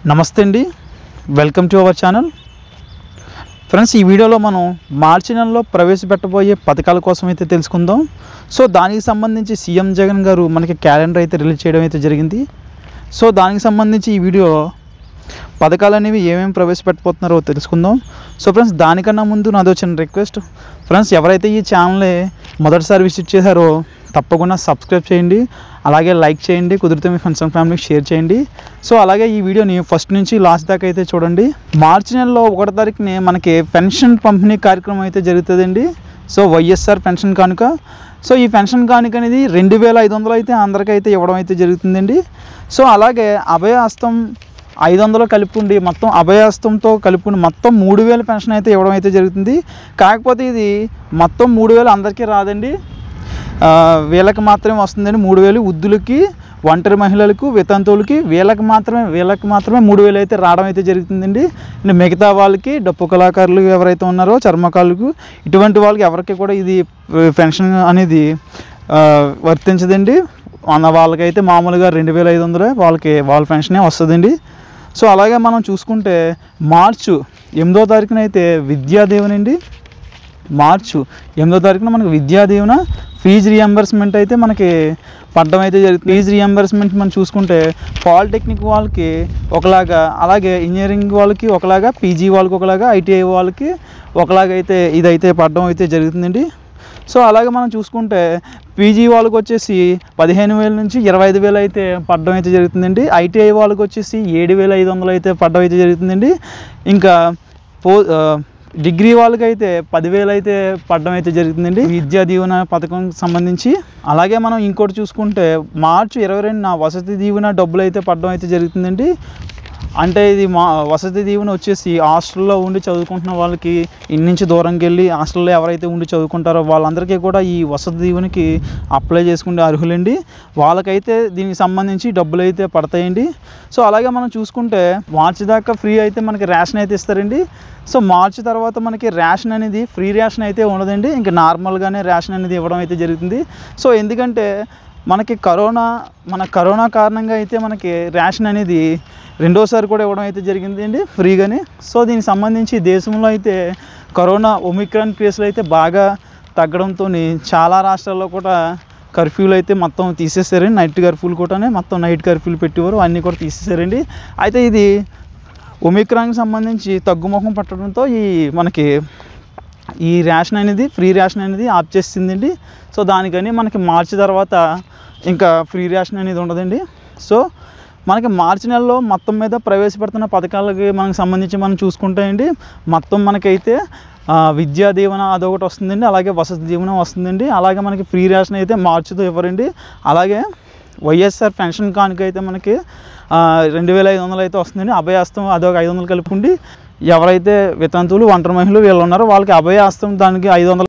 నమస్తే అండి welcome to our channel friends ఈ వీడియోలో మనం మార్చి నెలలో ప్రవేశపెట్టబోయే పథకాల కోసం అయితే తెలుసుకుందాం సో దానికి సంబంధించి సీఎం జగన్ గారు మనకి క్యాలెండర్ అయితే రిలీజ్ చేయడం అయితే జరిగింది సో దానికి సంబంధించి ఈ వీడియో పథకాలు అనేవి ఏమేమి ప్రవేశపెట్టబోతున్నారో తెలుసుకుందాం సో ఫ్రెండ్స్ దానికన్నా ముందు నాది వచ్చిన రిక్వెస్ట్ ఫ్రెండ్స్ ఎవరైతే ఈ ఛానల్ని మొదటిసారి విజిట్ చేశారో తప్పకుండా సబ్స్క్రైబ్ చేయండి అలాగే లైక్ చేయండి కుదిరితే మీ ఫ్రెండ్స్ అండ్ ఫ్యామిలీకి షేర్ చేయండి సో అలాగే ఈ వీడియోని ఫస్ట్ నుంచి లాస్ట్ దాకా అయితే చూడండి మార్చి నెలలో ఒకటో తారీఖుని మనకి పెన్షన్ పంపిణీ కార్యక్రమం అయితే జరుగుతుందండి సో వైఎస్ఆర్ పెన్షన్ కానుక సో ఈ పెన్షన్ కానుక అనేది రెండు వేల ఐదు వందలు అయితే అందరికైతే ఇవ్వడం అయితే జరుగుతుందండి సో అలాగే అభయహస్తం ఐదు వందలు కలుపుకుండి మొత్తం అభయహస్తంతో కలుపుకుని మొత్తం మూడు వేల పెన్షన్ అయితే ఇవ్వడం అయితే జరుగుతుంది కాకపోతే ఇది మొత్తం మూడు వేలు అందరికీ రాదండి ఆ, వీళ్ళకి మాత్రమే వస్తుందండి మూడు వేలు వృద్ధులకి ఒంటరి మహిళలకు వితంతువులకి వీళ్ళకి మాత్రమే వీళ్ళకి మాత్రమే మూడు వేలు అయితే రావడం అయితే జరుగుతుందండి ఇంకా మిగతా వాళ్ళకి డప్పు కళాకారులు ఎవరైతే ఉన్నారో చర్మకారులకు ఇటువంటి వాళ్ళకి ఎవరికి కూడా ఇది పెన్షన్ అనేది ఆ, వర్తించదండి అన్న వాళ్ళకైతే మామూలుగా రెండు వేల ఐదు వందలు వాళ్ళకి వాళ్ళ పెన్షనే వస్తుందండి సో అలాగే మనం చూసుకుంటే మార్చు ఎనిమిదో తారీఖున అయితే విద్యాదేవన్ అండి మార్చు ఎనిమిదో తారీఖున మనకి విద్యా దీవెన ఫీజు రియంబర్స్మెంట్ అయితే మనకి పడ్డం అయితే జరుగుతుంది ఫీజు రియంబర్స్మెంట్ మనం చూసుకుంటే పాలిటెక్నిక్ వాళ్ళకి ఒకలాగా అలాగే ఇంజనీరింగ్ వాళ్ళకి ఒకలాగా పీజీ వాళ్ళకి ఒకలాగా ఐటీఐ వాళ్ళకి ఒకలాగా అయితే ఇదైతే పడడం అయితే జరుగుతుందండి సో అలాగే మనం చూసుకుంటే పీజీ వాళ్ళకి వచ్చేసి పదిహేను వేల నుంచి ఇరవై ఐదు వేలు అయితే పడడం అయితే జరుగుతుందండి ఐటీఐ వాళ్ళకి వచ్చేసి ఏడు వేల ఐదు వందలు అయితే పడడం అయితే జరుగుతుందండి ఇంకా పో ఆ, డిగ్రీ వాళ్ళకైతే పదివేలు అయితే పడడం అయితే జరుగుతుందండి విద్యా దీవెన పథకం సంబంధించి అలాగే మనం ఇంకోటి చూసుకుంటే మార్చి ఇరవై రెండున వసతి దీవెన డబ్బులు అయితే పడడం అయితే జరుగుతుందండి అంటే ఇది మా వసతి దీవెన వచ్చేసి హాస్టల్లో ఉండి చదువుకుంటున్న వాళ్ళకి ఇన్ని నుంచి దూరంకి వెళ్ళి హాస్టల్లో ఎవరైతే ఉండి చదువుకుంటారో వాళ్ళందరికీ కూడా ఈ వసతి దీవెనకి అప్లై చేసుకునే అర్హులండి వాళ్ళకైతే దీనికి సంబంధించి డబ్బులు అయితే పడతాయండి సో అలాగే మనం చూసుకుంటే మార్చి దాకా ఫ్రీ అయితే మనకి రేషన్ అయితే ఇస్తారండి సో మార్చి తర్వాత మనకి రేషన్ అనేది ఫ్రీ రేషన్ అయితే ఉండదండి ఇంకా నార్మల్గానే రేషన్ అనేది ఇవ్వడం అయితే జరుగుతుంది సో ఎందుకంటే మనకి కరోనా మన కరోనా కారణంగా అయితే మనకి రేషన్ అనేది రెండోసారి కూడా ఇవ్వడం అయితే జరిగింది అండి ఫ్రీగానే సో దీనికి సంబంధించి దేశంలో అయితే కరోనా ఒమిక్రాన్ కేసులు అయితే బాగా తగ్గడంతో చాలా రాష్ట్రాల్లో కూడా కర్ఫ్యూలు అయితే మొత్తం తీసేసారండి నైట్ కర్ఫ్యూలు కూడా మొత్తం నైట్ కర్ఫ్యూలు పెట్టేవారు అన్నీ కూడా తీసేసారండి అయితే ఇది ఒమిక్రాన్కి సంబంధించి తగ్గుముఖం పట్టడంతో ఈ మనకి ఈ రేషన్ అనేది ఫ్రీ రేషన్ అనేది ఆప్ చేసిందండి సో దానికని మనకి మార్చి తర్వాత ఇంకా ఫ్రీ రేషన్ అనేది ఉండదండి సో మనకి మార్చి నెలలో మొత్తం మీద ప్రవేశపెడుతున్న పథకాలకి మనకు సంబంధించి మనం చూసుకుంటే అండి మొత్తం మనకైతే ఆ, విద్యా దీవెన అదొకటి వస్తుందండి అలాగే వసతి దీవెన వస్తుందండి అలాగే మనకి ఫ్రీ రేషన్ అయితే మార్చితో ఇవ్వరండి అలాగే వైఎస్ఆర్ పెన్షన్ కానుక అయితే మనకి ఆ, రెండు వేల ఐదు వందలు అయితే వస్తుందండి అభయహస్తం అదొక ఐదు వందలు కలుపుకుండి ఎవరైతే వితంతువులు ఒంటరి మహిళలు వీళ్ళు ఉన్నారో వాళ్ళకి అభయహస్తం దానికి ఐదు వందలు